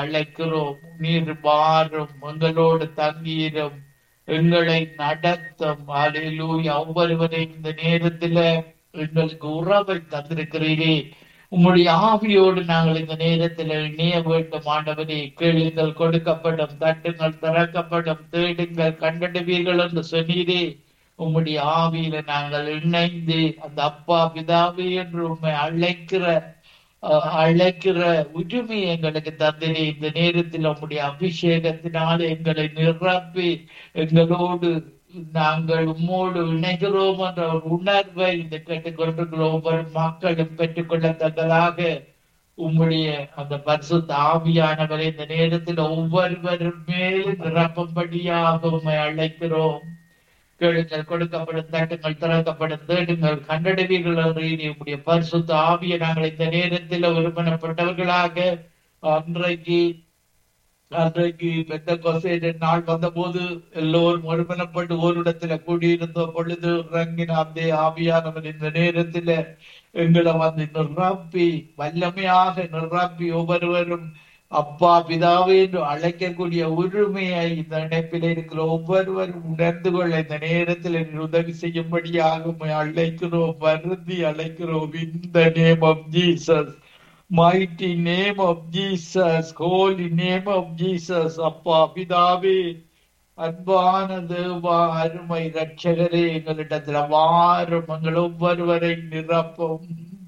அழைக்கிறோம் நீர் வாரும் எங்களோடு தங்கீரும் எங்களை நடத்தும் அலையிலூயா ஒவ்வொருவரையும் இந்த நேரத்துல எங்களுக்கு உறவை தந்திருக்கிறீரே உம்முடைய ஆவியோடு நாங்கள் இந்த நேரத்தில் இணைய வேண்டும் ஆண்டவரே கேளுங்கள் கொடுக்கப்படும் தட்டுங்கள் திறக்கப்படும் தேடுங்கள் கண்டடுவீர்கள் என்று சொன்னீரே உம்முடைய ஆவியில நாங்கள் இணைந்து அந்த அப்பா பிதாவே என்று உண்மை அழைக்கிற அஹ், அழைக்கிற உரிமை எங்களுக்கு தந்தனே இந்த நேரத்தில் உம்முடைய அபிஷேகத்தினால எங்களை நிரப்பி எங்களோடு நாங்கள் உம்மோடு இணைகிறோம் என்ற ஒரு உணர்வை இந்த கேட்டுக்கொண்டிருக்கிற ஒவ்வொரு மக்களும் பெற்றுக்கொள்ளத்தக்கதாக உம்முடைய அந்த பரிசுத்த ஆவியானவரை இந்த நேரத்தில் ஒவ்வொருவரும் மேலும் நிரப்பும்படியாக உம்மை அழைக்கிறோம் கேளுங்கள் கொடுக்கப்படும் தட்டுங்கள் திறக்கப்படும் தேடுங்கள் கண்டடைவீர்கள் என்று இனி உம்முடைய பரிசுத்த ஆவியை நாங்கள் இந்த நேரத்தில் ஒருமனப்பட்டவர்களாக அன்றைக்கு அன்றைக்கு பெத்த கொசையின் நாள் வந்தபோது எல்லோரும் ஒருமனப்பட்டு ஓரிடத்துல கூடியிருந்த பொழுது இறங்கின அந்த ஆவியானவன் இந்த நேரத்துல எங்களை வந்து நிரப்பி வல்லமையாக நிரப்பி ஒவ்வொருவரும் அப்பா பிதாவே என்று அழைக்கக்கூடிய உரிமையை இந்த இணைப்பில் இருக்கிற ஒவ்வொருவரும் உணர்ந்து கொள்ள இந்த நேரத்தில் எனக்கு உதவி செய்யும்படியாக உம்மை அழைக்கிறோம் வருந்தி அழைக்கிறோம் இந்த name of Jesus mighty name of Jesus, holy name of Jesus, அப்பா பிதாவே அன்பான தேவா அருமை ரட்சகரே எங்களிடத்தில் வாரும் எங்கள் ஒவ்வொருவரை நிரப்பும்